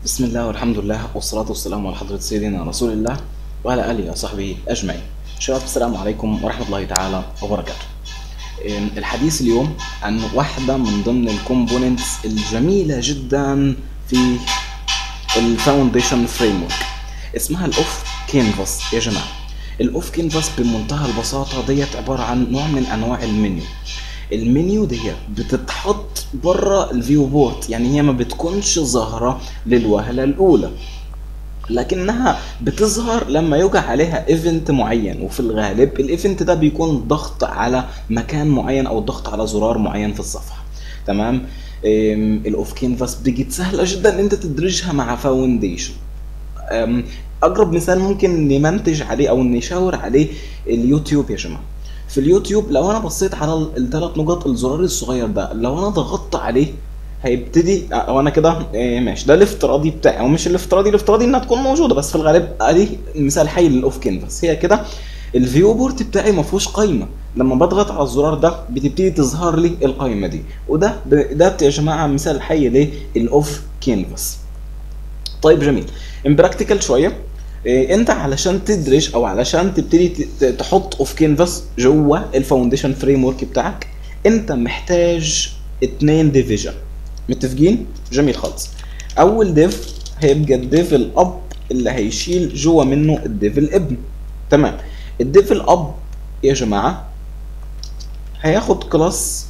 بسم الله والحمد لله والصلاة والسلام على حضرة سيدنا رسول الله وعلى آله وصحبه أجمعين شباب السلام عليكم ورحمة الله تعالى وبركاته إم، الحديث اليوم عن واحدة من ضمن الكومبوننتس الجميلة جدا في الفاونديشن فريم ورك اسمها الاوف كينفاس يا جماعة الاوف كينفاس بمنتهى البساطة ديت عبارة عن نوع من انواع المنيو المنيو ديت بتتحط بره الفيو بورد يعني هي ما بتكونش ظاهرة للوهلة الأولى لكنها بتظهر لما يوجع عليها ايفنت معين وفي الغالب الايفنت ده بيكون ضغط على مكان معين او ضغط على زرار معين في الصفحه تمام أم، الاوف كينفاس بتجي سهله جدا ان انت تدرجها مع فاونديشن أم، اقرب مثال ممكن نمنتج عليه او نشاور عليه اليوتيوب يا جماعه في اليوتيوب لو انا بصيت على الثلاث نقط الزرار الصغير ده لو انا ضغطت عليه هيبتدي او انا كده إيه ماشي ده الافتراضي بتاعي او مش الافتراضي الافتراضي انها تكون موجوده بس في الغالب ادي مثال حي للاوف كينفاس هي كده الفيو بورد بتاعي ما فيهوش قايمه لما بضغط على الزرار ده بتبتدي تظهر لي القايمه دي وده ده يا جماعه مثال حي للاوف كينفاس طيب جميل امبراكتيكال شويه إيه، انت علشان تدرج او علشان تبتدي ت- ت- تحط اوف كينفاس جوه الفاونديشن فريم ورك بتاعك انت محتاج اتنين ديفيجن متفقين جميل خالص اول ديف هيبقى الديف الاب اللي هيشيل جوه منه الديف الابن تمام الديف الاب يا جماعه هياخد كلاس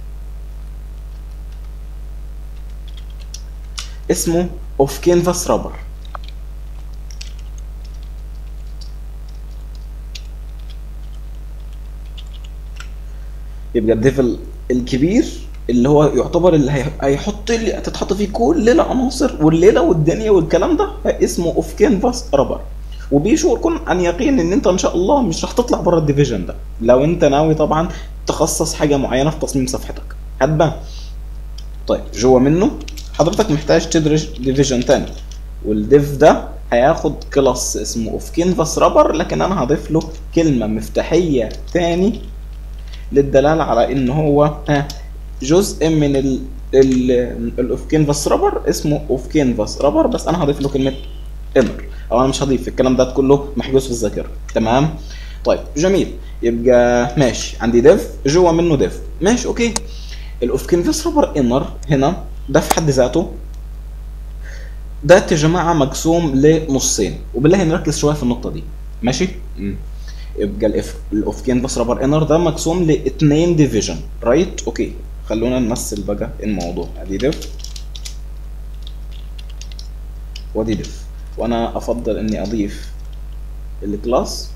اسمه اوف كينفاس رابر يبقى الديف ال- الكبير اللي هو يعتبر اللي هي- هيحط اللي هتتحط فيه كل العناصر والليله والدنيا والكلام ده اسمه اوف كينفاس رابر وبيشعر كن عن يقين ان انت ان شاء الله مش راح تطلع بره الديفيجن ده لو انت ناوي طبعا تخصص حاجه معينه في تصميم صفحتك هتبان طيب جوه منه حضرتك محتاج تدرج ديفيجن تاني والديف ده هياخد كلاس اسمه اوف كينفاس رابر لكن انا هضيف له كلمه مفتاحيه تاني للدلاله على ان هو ها، جزء من ال ال الاوف كينفاس رابر اسمه اوف كينفاس رابر بس انا هضيف له كلمه انر او انا مش هضيف الكلام ده كله محجوز في الذاكره تمام طيب جميل يبقى ماشي عندي ديف جوه منه ديف ماشي اوكي الاوف كينفاس رابر انر هنا ده في حد ذاته ده يا جماعه مقسوم لنصين وبالله نركز شويه في النقطه دي ماشي مم. يبقى الاف الاوف كينفاس رابر انر ده مقسوم لاثنين ديفيجن رايت اوكي خلونا نمثل بقى الموضوع ادي ديف وادي ديف وانا افضل اني اضيف الكلاس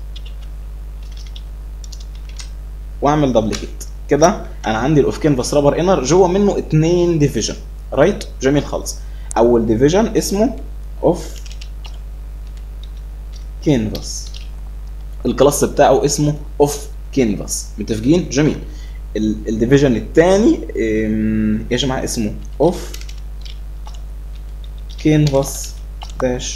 واعمل دبليكيت كده انا عندي الاوف كينفاس رابر انر جوه منه اتنين ديفيجن رايت جميل خالص اول ديفيجن اسمه اوف كينفاس الكلاس بتاعه اسمه اوف كينفاس متفقين جميل الديفيجن الثاني يا جماعه اسمه اوف كينفاس داش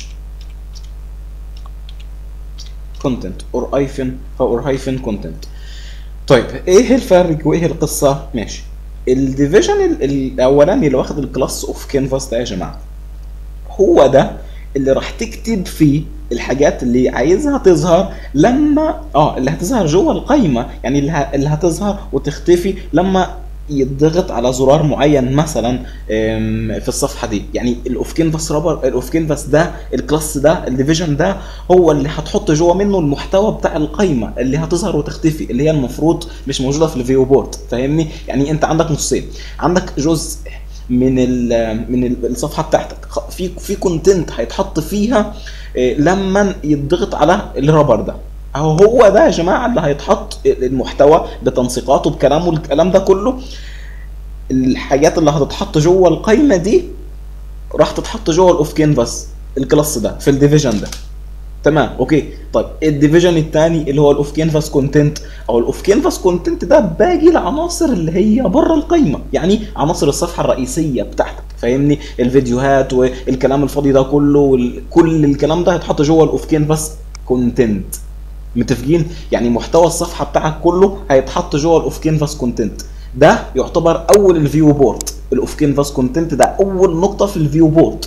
كونتنت اور ايفن اور هايفن كونتنت طيب ايه الفرق وايه القصه ماشي الديفيجن ال- الاولاني اللي واخد الكلاس اوف كينفاس ده يا جماعه هو ده اللي راح تكتب فيه الحاجات اللي عايزها تظهر لما اه اللي هتظهر جوه القايمه يعني اللي, ه... اللي هتظهر وتختفي لما يضغط على زرار معين مثلا أم، في الصفحه دي يعني الاوف كينفاس رابر الاوف كينفاس ده الكلاس ده الديفيجن ده هو اللي هتحط جوه منه المحتوى بتاع القايمه اللي هتظهر وتختفي اللي هي المفروض مش موجوده في الفيو بورد فاهمني يعني انت عندك نصين عندك جزء من ال من ال- الصفحه بتاعتك خ- في في كونتنت هيتحط فيها إيه، لما يضغط على الرابر ده اهو هو ده يا جماعه اللي هيتحط المحتوى بتنسيقاته بكلامه الكلام ده كله الحاجات اللي هتتحط جوه القايمه دي راح تتحط جوه الاوف كينفاس الكلاس ده في الديفيجن ده تمام اوكي طيب الديفيجن الثاني اللي هو الاوف كينفاس كونتنت او الاوف كينفاس كونتنت ده باقي العناصر اللي هي بره القايمه يعني عناصر الصفحه الرئيسيه بتاعتك فاهمني الفيديوهات والكلام الفاضي ده كله وكل الكلام ده هيتحط جوه الاوف كينفاس كونتنت متفقين يعني محتوى الصفحه بتاعك كله هيتحط جوه الاوف كينفاس كونتنت ده يعتبر اول الفيو بورد الاوف كينفاس كونتنت ده اول نقطه في الفيو بورد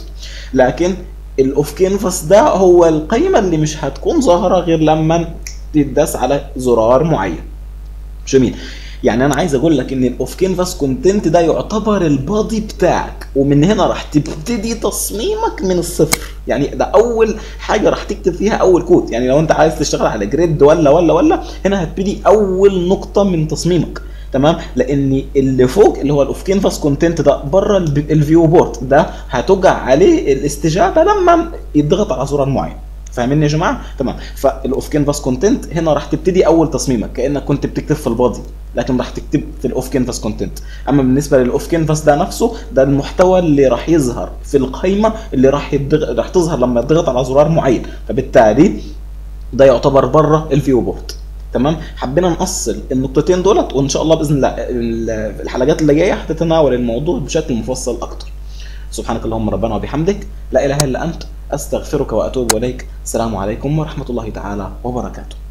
لكن الاوف كينفاس ده هو القيمه اللي مش هتكون ظاهره غير لما تداس على زرار معين جميل يعني انا عايز اقول لك ان الاوف كينفاس كونتنت ده يعتبر البادي بتاعك ومن هنا راح تبتدي تصميمك من الصفر يعني ده اول حاجه راح تكتب فيها اول كود يعني لو انت عايز تشتغل على جريد ولا ولا ولا هنا هتبتدي اول نقطه من تصميمك تمام لان اللي فوق اللي هو الاوف كينفاس كونتنت ده بره الفيو بورد ده هتوجع عليه الاستجابه لما يضغط على زرار معين فاهمين يا جماعه تمام فالاوف كينفاس كونتنت هنا راح تبتدي اول تصميمك كانك كنت بتكتب في البادي لكن راح تكتب في الاوف كينفاس كونتنت اما بالنسبه للاوف كينفاس ده نفسه ده المحتوى اللي راح يظهر في القائمه اللي راح يدغ... راح تظهر لما يضغط على زرار معين فبالتالي ده يعتبر بره الفيو بورد تمام حبينا نأصل النقطتين دولت وان شاء الله باذن الله الحلقات اللي جايه هتتناول الموضوع بشكل مفصل اكتر سبحانك اللهم ربنا وبحمدك لا اله الا انت استغفرك واتوب اليك السلام عليكم ورحمه الله تعالى وبركاته